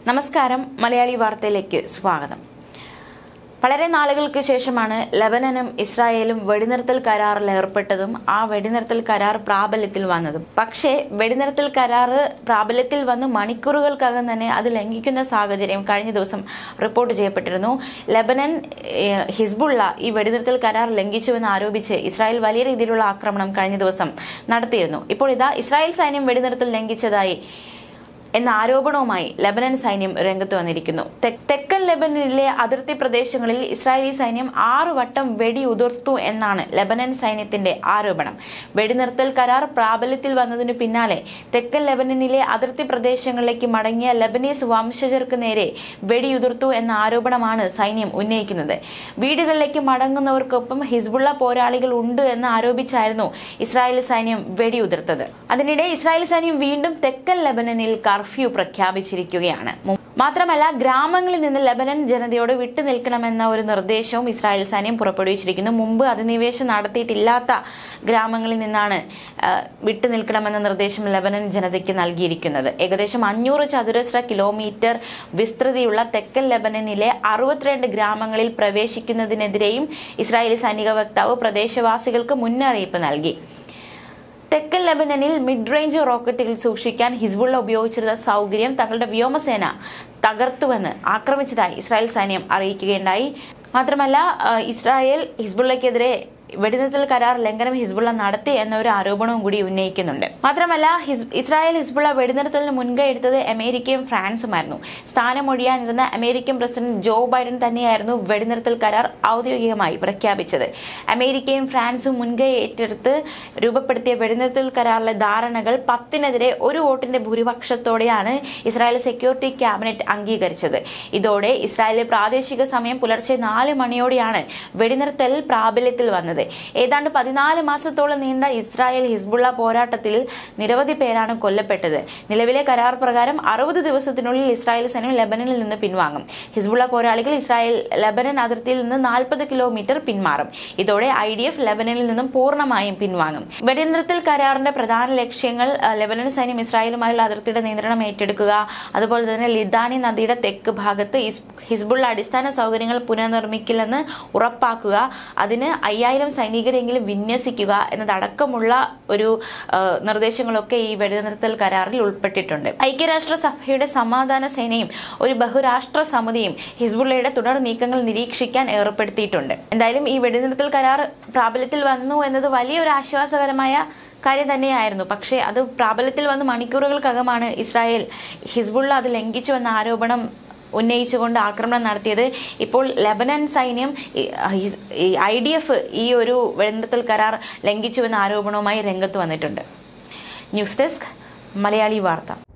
നമസ്കാരം മലയാളി വാർത്തയിലേക്ക് സ്വാഗതം വളരെ നാളുകൾക്ക് ശേഷമാണ് ലബനനും ഇസ്രായേലും വെടിനിർത്തൽ കരാറിൽ ഏർപ്പെട്ടതും ആ വെടിനിർത്തൽ കരാർ പ്രാബല്യത്തിൽ വന്നതും പക്ഷേ വെടിനിർത്തൽ കരാർ പ്രാബല്യത്തിൽ വന്ന് മണിക്കൂറുകൾക്കകം തന്നെ അത് ലംഘിക്കുന്ന സാഹചര്യം കഴിഞ്ഞ ദിവസം റിപ്പോർട്ട് ചെയ്യപ്പെട്ടിരുന്നു ലബനൻ ഏഹ്, ഹിസ്ബുള്ള ഈ വെടിനിർത്തൽ കരാർ ലംഘിച്ചുവെന്ന് ആരോപിച്ച് ഇസ്രായേൽ വലിയ രീതിയിലുള്ള ആക്രമണം കഴിഞ്ഞ ദിവസം നടത്തിയിരുന്നു ഇപ്പോൾ ഇതാ ഇസ്രായേൽ സൈന്യം വെടിനിർത്തൽ ലംഘിച്ചതായി എന്ന ആരോപണവുമായി ലബനൻ സൈന്യം രംഗത്ത് വന്നിരിക്കുന്നു തെ- തെക്കൻ ലബനനിലെ അതിർത്തി പ്രദേശങ്ങളിൽ ഇസ്രായേലി സൈന്യം ആറ് വട്ടം വെടിയുതിർത്തു എന്നാണ് ലബനൻ സൈന്യത്തിന്റെ ആരോപണം വെടിനിർത്തൽ കരാർ പ്രാബല്യത്തിൽ വന്നതിനു പിന്നാലെ തെക്കൻ ലബനനിലെ അതിർത്തി പ്രദേശങ്ങളിലേക്ക് മടങ്ങിയ ലബനീസ് വംശജർക്ക് നേരെ വെടിയുതിർത്തു എന്ന ആരോപണമാണ് സൈന്യം ഉന്നയിക്കുന്നത് വീടുകളിലേക്ക് മടങ്ങുന്നവർക്കൊപ്പം ഹിസ്ബുള്ള പോരാളികൾ ഉണ്ട് എന്ന് ആരോപിച്ചായിരുന്നു ഇസ്രായേൽ സൈന്യം വെടിയുതിർത്തത് അതിനിടെ ഇസ്രായേൽ സൈന്യം വീണ്ടും തെക്കൻ ലബനനിൽ കർഫ്യൂ പ്രഖ്യാപിച്ചിരിക്കുകയാണ് മു- മാത്രമല്ല ഗ്രാമങ്ങളിൽ നിന്ന് ലബനൻ ജനതയോട് വിട്ടുനിൽക്കണമെന്ന ഒരു നിർദ്ദേശവും ഇസ്രായേൽ സൈന്യം പുറപ്പെടുവിച്ചിരിക്കുന്നു മുമ്പ് അധിനിവേശം നടത്തിയിട്ടില്ലാത്ത ഗ്രാമങ്ങളിൽ നിന്നാണ് ആ, വിട്ടുനിൽക്കണമെന്ന നിർദ്ദേശം ലബനൻ ജനതയ്ക്ക് നൽകിയിരിക്കുന്നത് ഏകദേശം അഞ്ഞൂറ് ചതുരശ്ര കിലോമീറ്റർ വിസ്തൃതിയുള്ള തെക്കൻ ലബനനിലെ അറുപത്തിരണ്ട് ഗ്രാമങ്ങളിൽ പ്രവേശിക്കുന്നതിനെതിരെയും ഇസ്രായേലി സൈനിക വക്താവ് പ്രദേശവാസികൾക്ക് മുന്നറിയിപ്പ് നൽകി തെക്കൻ ലബനനിൽ മിഡ് റേഞ്ച് റോക്കറ്റുകൾ സൂക്ഷിക്കാൻ ഹിസ്ബുള്ള ഉപയോഗിച്ചിരുന്ന സൗകര്യം തങ്ങളുടെ വ്യോമസേന തകർത്തുവെന്ന് ആക്രമിച്ചതായി ഇസ്രായേൽ സൈന്യം അറിയിക്കുകയുണ്ടായി മാത്രമല്ല ആ, ഇസ്രായേൽ ഹിസ്ബുള്ളയ്ക്കെതിരെ വെടിനിർത്തൽ കരാർ ലംഘനം ഹിസ്ബുള്ള നടത്തി എന്ന ഒരു ആരോപണവും കൂടി ഉന്നയിക്കുന്നുണ്ട് മാത്രമല്ല ഹിസ് ഇസ്രായേൽ ഹിസ്ബുള്ള വെടിനിർത്തലിന് മുൻകൈ എടുത്തത് അമേരിക്കയും ഫ്രാൻസുമായിരുന്നു സ്ഥാനമൊഴിയാനിരുന്ന അമേരിക്കൻ പ്രസിഡന്റ് ജോ ബൈഡൻ തന്നെയായിരുന്നു വെടിനിർത്തൽ കരാർ ഔദ്യോഗികമായി പ്രഖ്യാപിച്ചത് അമേരിക്കയും ഫ്രാൻസും മുൻകൈ ഏറ്റെടുത്ത് രൂപപ്പെടുത്തിയ വെടിനിർത്തൽ കരാറിലെ ധാരണകൾ പത്തിനെതിരെ ഒരു വോട്ടിന്റെ ഭൂരിപക്ഷത്തോടെയാണ് ഇസ്രായേൽ സെക്യൂരിറ്റി ക്യാബിനറ്റ് അംഗീകരിച്ചത് ഇതോടെ ഇസ്രായേലിലെ പ്രാദേശിക സമയം പുലർച്ചെ നാല് മണിയോടെയാണ് വെടിനിർത്തൽ പ്രാബല്യത്തിൽ വന്നത് ഏതാണ്ട് പതിനാല് മാസത്തോളം നീണ്ട ഇസ്രായേൽ ഹിസ്ബുള്ള പോരാട്ടത്തിൽ നിരവധി പേരാണ് കൊല്ലപ്പെട്ടത് നിലവിലെ കരാർ പ്രകാരം അറുപത് ദിവസത്തിനുള്ളിൽ ഇസ്രായേൽ സൈന്യം ലബനനിൽ നിന്ന് പിൻവാങ്ങും ഹിസ്ബുള്ള പോരാളികൾ ഇസ്രായേൽ ലബനൻ അതിർത്തിയിൽ നിന്ന് നാൽപ്പത് കിലോമീറ്റർ പിന്മാറും ഇതോടെ ഐ ഡി എഫ് ലബനനിൽ നിന്നും പൂർണ്ണമായും പിൻവാങ്ങും വെടിനിർത്തൽ കരാറിന്റെ പ്രധാന ലക്ഷ്യങ്ങൾ ആ, ലബനൻ സൈന്യം ഇസ്രായേലുമായുള്ള അതിർത്തിയുടെ നിയന്ത്രണം ഏറ്റെടുക്കുക അതുപോലെ തന്നെ ലിദാനി നദിയുടെ തെക്ക് ഭാഗത്ത് ഇസ്- ഹിസ്ബുള്ള അടിസ്ഥാന സൗകര്യങ്ങൾ പുനർനിർമ്മിക്കില്ലെന്ന് ഉറപ്പാക്കുക അതിന് അയ്യായിരം സൈനികരെങ്കിലും വിന്യസിക്കുക എന്നതടക്കമുള്ള ഒരു ആ, നിർദ്ദേശങ്ങളൊക്കെ ഈ വെടിനിർത്തൽ കരാറിൽ ഉൾപ്പെട്ടിട്ടുണ്ട് ഐക്യരാഷ്ട്ര സഭയുടെ സമാധാന സേനയും ഒരു ബഹുരാഷ്ട്ര സമിതിയും ഹിസ്ബുള്ളയുടെ തുടർ നീക്കങ്ങൾ നിരീക്ഷിക്കാൻ ഏർപ്പെടുത്തിയിട്ടുണ്ട് എന്തായാലും ഈ വെടിനിർത്തൽ കരാർ പ്രാബല്യത്തിൽ വന്നു എന്നത് വലിയൊരു ആശ്വാസകരമായ കാര്യം തന്നെയായിരുന്നു പക്ഷേ അത് പ്രാബല്യത്തിൽ വന്ന് മണിക്കൂറുകൾക്കകമാണ് ഇസ്രായേൽ ഹിസ്ബുള്ള അത് ലംഘിച്ചു എന്ന ആരോപണം ഉന്നയിച്ചുകൊണ്ട് ആക്രമണം നടത്തിയത് ഇപ്പോൾ ലബനൻ സൈന്യം ഐ ഡി എഫ് ഈ ഒരു വെടിനിർത്തൽ കരാർ ലംഘിച്ചുവെന്ന ആരോപണവുമായി രംഗത്ത് വന്നിട്ടുണ്ട് ന്യൂസ് ഡെസ്ക് മലയാളി വാർത്ത